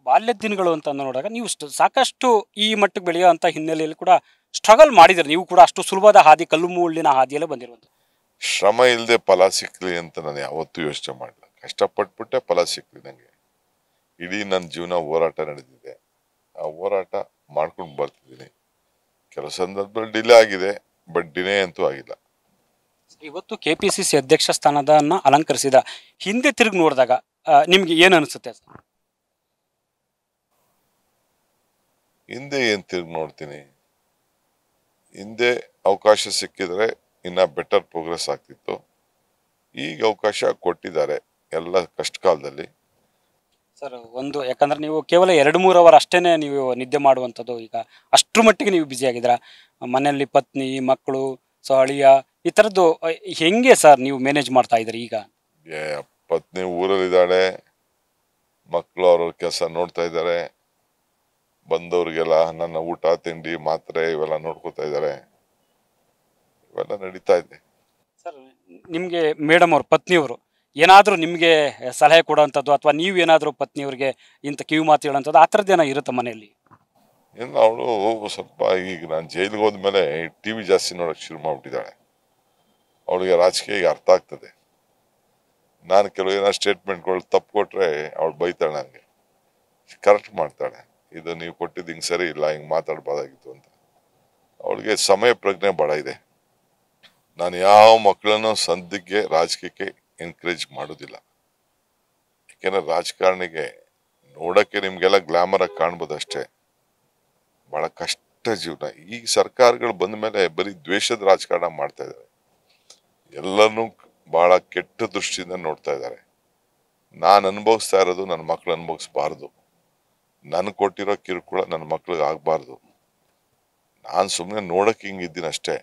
ಬಾಲ್ಯದ ದಿನಗಳು ಅಂತ ನೋಡಿದಾಗ ನೀವು ಸ್ಟ್- ಸಾಕಷ್ಟು ಈ ಮಟ್ಟಕ್ಕೆ ಬೆಳೆಯುವಂಥ ಹಿನ್ನೆಲೆಯಲ್ಲಿ ಕೂಡ ಸ್ಟ್ರಗಲ್ ಮಾಡಿದ್ರೆ ನೀವು ಕೂಡ ಅಷ್ಟು ಸುಲಭದ ಹಾದಿ ಕಲ್ಲು ಮುಳ್ಳಿನ ಹಾದಿಯಲ್ಲೇ ಬಂದಿರುವಂಥ ಶ್ರಮ ಇಲ್ಲದೆ ಫಲ ಸಿಕ್ಲಿ ಅಂತ ನಾನು ಯಾವತ್ತೂ ಯೋಚನೆ ಮಾಡಿಲ್ಲ ಕಷ್ಟಪಟ್ಬಿಟ್ಟೆ ಫಲ ಸಿಕ್ಲಿ ನನಗೆ ಇಡೀ ನನ್ನ ಜೀವನ ಹೋರಾಟ ನಡೆದಿದೆ ಆ ಹೋರಾಟ ಮಾಡ್ಕೊಂಡು ಬರ್ತಿದ್ದೀನಿ ಕೆಲವು ಸಂದರ್ಭದಲ್ಲಿ ಡಿಲೇ ಆಗಿದೆ ಬಟ್ ಡಿಲೇ ಅಂತೂ ಆಗಿಲ್ಲ ಇವತ್ತು ಕೆ ಪಿ ಸಿ ಸಿ ಅಧ್ಯಕ್ಷ ಸ್ಥಾನದನ್ನ ಅಲಂಕರಿಸಿದ ಹಿಂದೆ ತಿರುಗಿ ನೋಡಿದಾಗ ಆ, ನಿಮ್ಗೆ ಏನು ಅನಿಸುತ್ತೆ ಸರ್ ಹಿಂದೆ ಏನು ತಿರುಗಿ ನೋಡ್ತೀನಿ ಹಿಂದೆ ಅವಕಾಶ ಸಿಕ್ಕಿದ್ರೆ ಇನ್ನ ಬೆಟರ್ ಪ್ರೋಗ್ರೆಸ್ ಆಗ್ತಿತ್ತು ಈಗ ಅವಕಾಶ ಕೊಟ್ಟಿದ್ದಾರೆ ಎಲ್ಲ ಕಷ್ಟ ಕಾಲದಲ್ಲಿ ಸರ್ ಒಂದು ಯಾಕಂದ್ರೆ ನೀವು ಕೇವಲ ಎರಡು ಮೂರು ಅವರ್ ಅಷ್ಟೇನೆ ನೀವು ನಿದ್ದೆ ಮಾಡುವಂಥದ್ದು ಈಗ ಅಷ್ಟ್ರ ಮಟ್ಟಿಗೆ ನೀವು ಬ್ಯುಸಿ ಆಗಿದ್ದೀರಾ ಮನೆಯಲ್ಲಿ ಪತ್ನಿ ಮಕ್ಕಳು ಸೊ ಅಳಿಯ ಈ ಥರದ್ದು ಆ, ಹೆಂಗೆ ಸರ್ ನೀವು ಮ್ಯಾನೇಜ್ ಮಾಡ್ತಾ ಇದ್ದೀರಿ ಈಗ ಏ, ಪತ್ನಿ ಊರಲ್ಲಿದ್ದಾಳೆ ಮಕ್ಕಳು ಅವ್ರವ್ರ ಕೆಲಸ ನೋಡ್ತಾ ಇದ್ದಾರೆ ಬಂದವ್ರಿಗೆಲ್ಲ ನನ್ನ ಊಟ ತಿಂಡಿ ಮಾತ್ರೆ ಇವೆಲ್ಲ ನೋಡ್ಕೊತಾ ಇದ್ದಾರೆ ಇವೆಲ್ಲ ನಡೀತಾ ಇದೆ ಸರ್ ನಿಮಗೆ ಮೇಡಮ್ ಅವ್ರ ಪತ್ನಿಯವರು ಏನಾದರೂ ನಿಮಗೆ ಸಲಹೆ ಕೊಡೋವಂಥದ್ದು ಅಥವಾ ನೀವು ಏನಾದರೂ ಪತ್ನಿಯವರಿಗೆ ಇಂಥ ಕಿವಿ ಮಾತು ಹೇಳೋಂಥದ್ದು ಆ ಥರದ್ದು ಏನೋ ಇರುತ್ತೆ ಮನೆಯಲ್ಲಿ ಇನ್ನು ಅವಳು ಸ್ವಲ್ಪ ಈಗ ನಾನು ಜೈಲಿಗೆ ಹೋದ್ಮೇಲೆ ಟಿ ವಿ ಜಾಸ್ತಿ ನೋಡಕ್ ಶುರು ಮಾಡ್ಬಿಟ್ಟಿದ್ದಾಳೆ ಅವಳಿಗೆ ರಾಜಕೀಯ ಈಗ ಅರ್ಥ ಆಗ್ತದೆ ನಾನು ಕೆಲವು ಏನೋ ಸ್ಟೇಟ್ಮೆಂಟ್ಗಳು ತಪ್ಪು ಕೊಟ್ರೆ ಅವಳು ಬೈತಾಳೆ ನನಗೆ ಕರೆಕ್ಟ್ ಮಾಡ್ತಾಳೆ ಇದು ನೀವು ಕೊಟ್ಟಿದ್ದು ಹಿಂಗೆ ಸರಿ ಇಲ್ಲ ಹಿಂಗೆ ಮಾತಾಡ್ಬೋದಾಗಿತ್ತು ಅಂತ ಅವಳಿಗೆ ಸಮಯ ಪ್ರಜ್ಞೆ ಭಾಳ ಇದೆ ನಾನು ಯಾವ ಮಕ್ಕಳನ್ನು ಸದ್ಯಕ್ಕೆ ರಾಜಕೀಯಕ್ಕೆ ಎನ್ಕರೇಜ್ ಮಾಡೋದಿಲ್ಲ ಯಾಕೆಂದ್ರೆ ರಾಜಕಾರಣಿಗೆ ನೋಡಕ್ಕೆ ನಿಮ್ಗೆಲ್ಲ ಗ್ಲಾಮರ್ ಆಗಿ ಕಾಣ್ಬೋದು ಅಷ್ಟೇ ಬಹಳ ಕಷ್ಟ ಜೀವನ ಈಗ ಸರ್ಕಾರಗಳು ಬಂದ ಮೇಲೆ ಬರೀ ದ್ವೇಷದ ರಾಜಕಾರಣ ಮಾಡ್ತಾ ಇದ್ದಾರೆ ಎಲ್ಲರನ್ನೂ ಬಹಳ ಕೆಟ್ಟ ದೃಷ್ಟಿಯಿಂದ ನೋಡ್ತಾ ಇದ್ದಾರೆ ನಾನು ಅನುಭವಿಸ್ತಾ ಇರೋದು ನನ್ನ ಮಕ್ಳು ಅನುಭವಿಸ್ಬಾರ್ದು ನನ್ ಕೊಟ್ಟಿರೋ ಕಿರುಕುಳ ನನ್ನ ಮಕ್ಳಿಗೆ ಆಗ್ಬಾರ್ದು ನಾನು ಸುಮ್ಮನೆ ನೋಡಕ್ ಹಿಂಗಿದ್ದೀನಿ ಅಷ್ಟೇ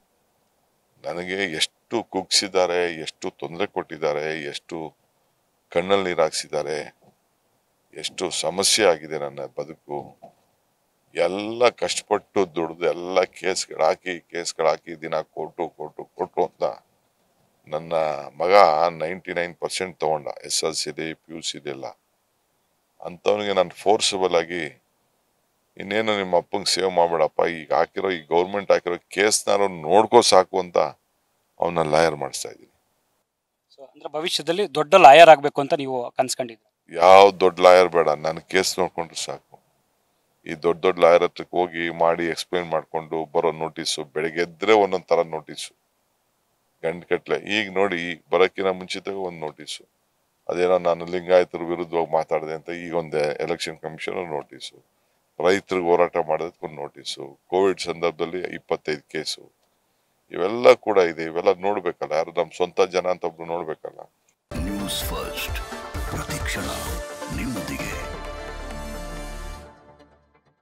ನನಗೆ ಎಷ್ಟು ಕುಗ್ಸಿದ್ದಾರೆ ಎಷ್ಟು ತೊಂದರೆ ಕೊಟ್ಟಿದ್ದಾರೆ ಎಷ್ಟು ಕಣ್ಣಲ್ಲಿ ನೀರು ಹಾಕ್ಸಿದ್ದಾರೆ ಎಷ್ಟು ಸಮಸ್ಯೆ ಆಗಿದೆ ನನ್ನ ಬದುಕು ಎಲ್ಲ ಕಷ್ಟಪಟ್ಟು ದುಡ್ದು ಎಲ್ಲ ಕೇಸ್ಗಳು ಹಾಕಿ ಕೇಸ್ಗಳು ಹಾಕಿ ದಿನ ಕೊಟ್ಟು ಕೊಟ್ಟು ಕೊಟ್ಟು ಅಂತ ನನ್ನ ಮಗ ನೈಂಟಿ ನೈನ್ ಪರ್ಸೆಂಟ್ ತಗೊಂಡ ಎಸ್ ಎಲ್ ಸಿಲಿ ಪಿ ಯು ಸಿಲಿ ಎಲ್ಲ ಅಂಥವನಿಗೆ ನಾನು ಫೋರ್ಸಬಲ್ ಆಗಿ ಇನ್ನೇನು ನಿಮ್ಮ ಅಪ್ಪಂಗೆ ಸೇವ್ ಮಾಡಬೇಡಪ್ಪ ಈಗ ಹಾಕಿರೋ ಈ ಗೌರ್ಮೆಂಟ್ ಹಾಕಿರೋ ಕೇಸ್ನಾರು ನೋಡ್ಕೋ ಸಾಕು ಅಂತ ಅವನ್ನ ಲಾಯರ್ ಮಾಡಿಸ್ತಾ ಇದ್ದೀನಿ ಸೊ ಅಂದ್ರೆ ಭವಿಷ್ಯದಲ್ಲಿ ದೊಡ್ಡ ಲಾಯರ್ ಆಗಬೇಕು ಅಂತ ನೀವು ಕನ್ಸ್ಕೊಂಡಿದ್ದೀರಿ ಯಾವ ದೊಡ್ಡ ಲಾಯರ್ ಬೇಡ ನನ್ನ ಕೇಸ್ ನೋಡ್ಕೊಂಡ್ರೆ ಸಾಕು ಈ ದೊಡ್ಡ ದೊಡ್ಡ ಲಾಯರ್ ಹತ್ರಕ್ಕೆ ಹೋಗಿ ಮಾಡಿ ಎಕ್ಸ್ಪ್ಲೈನ್ ಮಾಡ್ಕೊಂಡು ಬರೋ ನೋಟಿಸು ಬೆಳಿಗ್ಗೆ ಎದ್ರೆ ಒಂದೊಂದ್ ತರ ನೋಟಿಸು ಗಂಟು ಕಟ್ಲೆ ಈಗ ನೋಡಿ ಈಗ ಬರೋಕ್ಕಿಂತ ಮುಂಚಿತವಾಗಿ ಒಂದು ನೋಟಿಸು ಅದೇನೋ ನಾನು ಲಿಂಗಾಯತರ ವಿರುದ್ಧವಾಗಿ ಮಾತಾಡಿದೆ ಅಂತ ಈಗ ಒಂದು ಎಲೆಕ್ಷನ್ ಕಮಿಷನ್ ನೋಟಿಸು ರೈತರಿಗೆ ಹೋರಾಟ ಮಾಡೋದಕ್ಕೆ ಒಂದು ನೋಟಿಸು ಕೋವಿಡ್ ಸಂದರ್ಭದಲ್ಲಿ ಇಪ್ಪತ್ತೈದು ಕೇಸು ಇವೆಲ್ಲ ಕೂಡ ಇದೆ ಇವೆಲ್ಲ ನೋಡ್ಬೇಕಲ್ಲ ಯಾರು ನಮ್ಮ ಸ್ವಂತ ಜನ ಅಂತ ಒಬ್ರು ನೋಡ್ಬೇಕಲ್ಲ ನ್ಯೂಸ್ ಫಸ್ಟ್ ಪ್ರತಿಕ್ಷಣ ನಿಮ್ಮೊಂದಿಗೆ